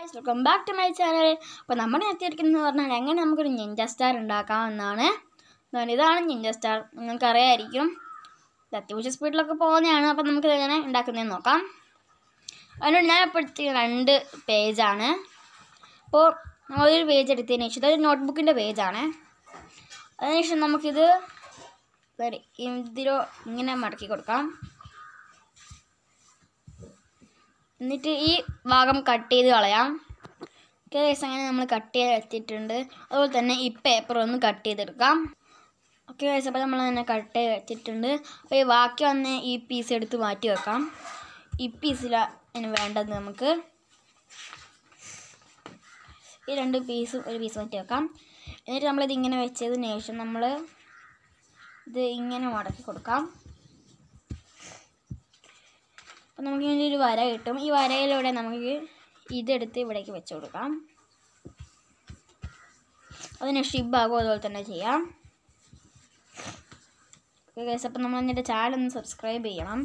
welcome back to my channel അപ്പോൾ നമ്മൾ എത്തിയിരിക്കുന്നത് പറഞ്ഞാൽ എങ്ങനെ നമുക്കൊരു നിഞ്ച സ്റ്റാർ ഉണ്ടാക്കാം എന്നാണ് എന്താണ് ഇതാണ് നിഞ്ച സ്റ്റാർ നിങ്ങൾക്ക് അറിയാമായിരിക്കും ഇത് അത്യാവശ്യം സ്പീഡിലൊക്കെ പോകുന്നതാണ് അപ്പോൾ നമുക്ക് എങ്ങനെ ഉണ്ടാക്കുന്നതെന്ന് നോക്കാം അതിനോട് ഞാൻ ഇപ്പോൾ എടുത്ത രണ്ട് പേജാണ് അപ്പോൾ നമ്മളൊരു പേജ് എടുത്തതിന് ശേഷം ഇതൊരു നോട്ട്ബുക്കിൻ്റെ പേജാണ് അതിനുശേഷം നമുക്കിത് വരെ ഇതിലോ ഇങ്ങനെ മടക്കി കൊടുക്കാം എന്നിട്ട് ഈ ഭാഗം കട്ട് ചെയ്ത് കളയാം കേസ് അങ്ങനെ നമ്മൾ കട്ട് ചെയ്ത് എടുത്തിട്ടുണ്ട് അതുപോലെ തന്നെ ഈ പേപ്പർ ഒന്ന് കട്ട് ചെയ്തെടുക്കാം ഓക്കെ കേസ് അപ്പോൾ നമ്മൾ തന്നെ കട്ട് ചെയ്ത് വെച്ചിട്ടുണ്ട് അപ്പോൾ ഈ ബാക്കി വന്ന് ഈ പീസ് എടുത്ത് മാറ്റി വെക്കാം ഈ പീസിലാണ് വേണ്ടത് നമുക്ക് ഈ രണ്ട് പീസും ഒരു പീസ് മാറ്റി വെക്കാം എന്നിട്ട് നമ്മളിത് ഇങ്ങനെ വെച്ചതിന് ശേഷം നമ്മൾ ഇത് ഇങ്ങനെ മടക്കി കൊടുക്കാം അപ്പം നമുക്ക് ഇങ്ങനെ ഒരു വര കിട്ടും ഈ വരയിലൂടെ നമുക്ക് ഇതെടുത്ത് ഇവിടേക്ക് വെച്ച് കൊടുക്കാം അതിന് ഷിബാകും അതുപോലെ തന്നെ ചെയ്യാം ഓക്കെ ഗൈസ് അപ്പം നമ്മൾ എൻ്റെ ചാനൽ ഒന്ന് സബ്സ്ക്രൈബ് ചെയ്യണം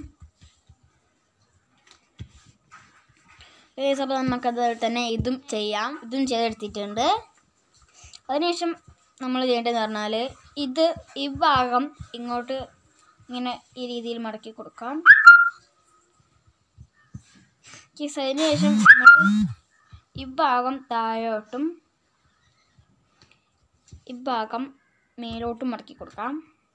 ഗൈസ് അപ്പോൾ നമുക്കത് തന്നെ ഇതും ചെയ്യാം ഇതും ചെയ്തെടുത്തിട്ടുണ്ട് അതിനുശേഷം നമ്മൾ ചെയ്യേണ്ടതെന്ന് പറഞ്ഞാൽ ഇത് ഈ ഭാഗം ഇങ്ങോട്ട് ഇങ്ങനെ ഈ രീതിയിൽ മടക്കി കൊടുക്കാം കേസ് അതിന് ശേഷം നമ്മൾ ഈ ഭാഗം താഴോട്ടും ഈ ഭാഗം മേലോട്ടും മടക്കി കൊടുക്കാം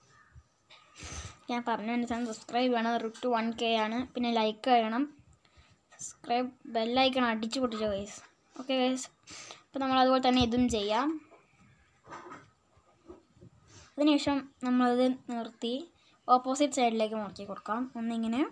ഞാൻ പറഞ്ഞു എൻ്റെ ചാനൽ സബ്സ്ക്രൈബ് ചെയ്യണം റിട്ട് വൺ കെ ആണ് പിന്നെ ലൈക്ക് ചെയ്യണം സബ്സ്ക്രൈബ് ബെല്ലൈക്കണം അടിച്ചു പൊട്ടിച്ചോ ഗൈസ് ഓക്കെ ഗൈസ് അപ്പോൾ നമ്മൾ അതുപോലെ തന്നെ ഇതും ചെയ്യാം അതിനുശേഷം നമ്മളത് നിർത്തി ഓപ്പോസിറ്റ് സൈഡിലേക്ക് മടക്കി കൊടുക്കാം ഒന്നിങ്ങനെ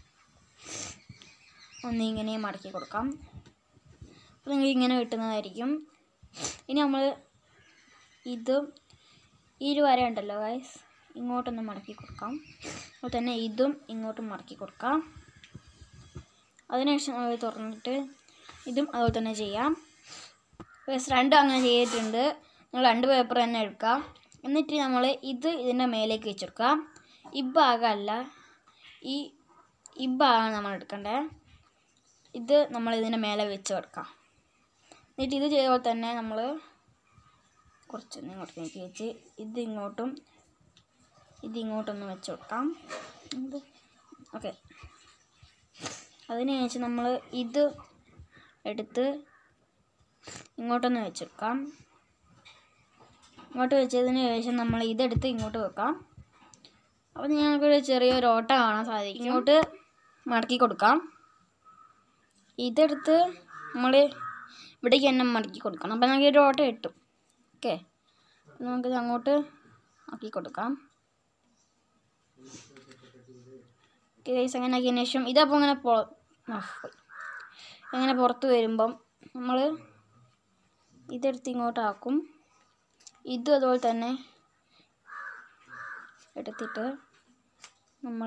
ഒന്നിങ്ങനെ മടക്കി കൊടുക്കാം അപ്പോൾ നിങ്ങൾക്ക് ഇങ്ങനെ കിട്ടുന്നതായിരിക്കും ഇനി നമ്മൾ ഇത് ഈ ഒരു വര ഉണ്ടല്ലോ ഗൈസ് ഇങ്ങോട്ടൊന്ന് മടക്കി കൊടുക്കാം അതുപോലെ തന്നെ ഇതും ഇങ്ങോട്ടും മടക്കി കൊടുക്കാം അതിനുശേഷം നമ്മൾ തുറന്നിട്ട് ഇതും അതുപോലെ തന്നെ ചെയ്യാം ഗൈസ് രണ്ടും അങ്ങനെ ചെയ്തിട്ടുണ്ട് നിങ്ങൾ രണ്ട് പേപ്പർ തന്നെ എടുക്കാം എന്നിട്ട് നമ്മൾ ഇത് ഇതിൻ്റെ മേലേക്ക് വെച്ചെടുക്കാം ഈ ഭാഗമല്ല ഈ ഈ ഭാഗമാണ് നമ്മൾ എടുക്കേണ്ടത് ഇത് നമ്മൾ ഇതിൻ്റെ മേലെ വെച്ച് കൊടുക്കാം എന്നിട്ട് ഇത് ചെയ്തപ്പോൾ തന്നെ നമ്മൾ കുറച്ചൊന്ന് ഇങ്ങോട്ട് നീക്കി വെച്ച് ഇത് ഇങ്ങോട്ടും ഇത് ഇങ്ങോട്ടൊന്ന് വെച്ച് കൊടുക്കാം ഇത് ഓക്കെ അതിനുശേഷം നമ്മൾ ഇത് എടുത്ത് ഇങ്ങോട്ടൊന്ന് വെച്ചെടുക്കാം ഇങ്ങോട്ട് വെച്ചതിന് ശേഷം നമ്മൾ ഇതെടുത്ത് ഇങ്ങോട്ട് വെക്കാം അപ്പോൾ ഞങ്ങൾക്കൊരു ചെറിയൊരു ഓട്ട കാണാൻ സാധിക്കും ഇങ്ങോട്ട് മടക്കി കൊടുക്കാം ഇതെടുത്ത് നമ്മൾ ഇവിടേക്ക് തന്നെ മടക്കി കൊടുക്കണം അപ്പോൾ നമുക്ക് ഒരു ഓട്ട കിട്ടും ഓക്കെ നമുക്കിത് അങ്ങോട്ട് ആക്കി കൊടുക്കാം കേസ് അങ്ങനെ ആക്കിയതിന് ശേഷം ഇതപ്പോൾ ഇങ്ങനെ പൊ ഇങ്ങനെ പുറത്ത് വരുമ്പം നമ്മൾ ഇതെടുത്ത് ഇങ്ങോട്ടാക്കും ഇതും അതുപോലെ തന്നെ എടുത്തിട്ട് നമ്മൾ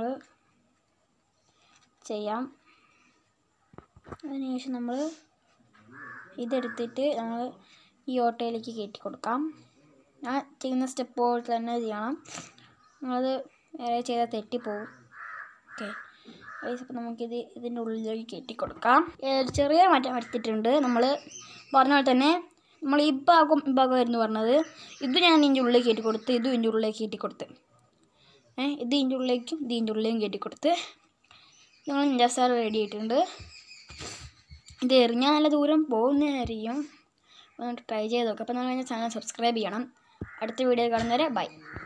ചെയ്യാം അതിനുശേഷം നമ്മൾ ഇതെടുത്തിട്ട് നമ്മൾ ഈ ഓട്ടയിലേക്ക് കയറ്റി കൊടുക്കാം ഞാൻ ചെയ്യുന്ന സ്റ്റെപ്പ് പോലെ തന്നെ ചെയ്യണം നമ്മളത് വേറെ ചെയ്താൽ തെറ്റിപ്പോവും ഓക്കെ അപ്പോൾ നമുക്കിത് ഇതിൻ്റെ ഉള്ളിലേക്ക് കയറ്റി കൊടുക്കാം ഏഹ് ചെറിയ മാറ്റം വരുത്തിയിട്ടുണ്ട് നമ്മൾ പറഞ്ഞ പോലെ തന്നെ നമ്മൾ ഈ ഭാഗം ഈ ഭാഗമായിരുന്നു പറഞ്ഞത് ഇത് ഞാൻ ഇതിൻ്റെ ഉള്ളിലേക്ക് കയറ്റി കൊടുത്ത് ഇതും ഇതിൻ്റെ ഉള്ളിലേക്ക് കയറ്റി കൊടുത്ത് ഏഹ് ഇത് ഇതിൻ്റെ ഉള്ളിലേക്കും ഇത് ഇതിൻ്റെ ഉള്ളിലേക്കും കയറ്റി കൊടുത്ത് ഞങ്ങൾ നിഞ്ചാസാർ റെഡി ആയിട്ടുണ്ട് ഇത് എറിഞ്ഞാൽ നല്ല ദൂരം പോകുന്നതായിരിക്കും എന്നിട്ട് ട്രൈ ചെയ്ത് നോക്കാം അപ്പോൾ നമ്മൾ ചാനൽ സബ്സ്ക്രൈബ് ചെയ്യണം അടുത്ത വീഡിയോ കാണുന്നവരെ ബൈ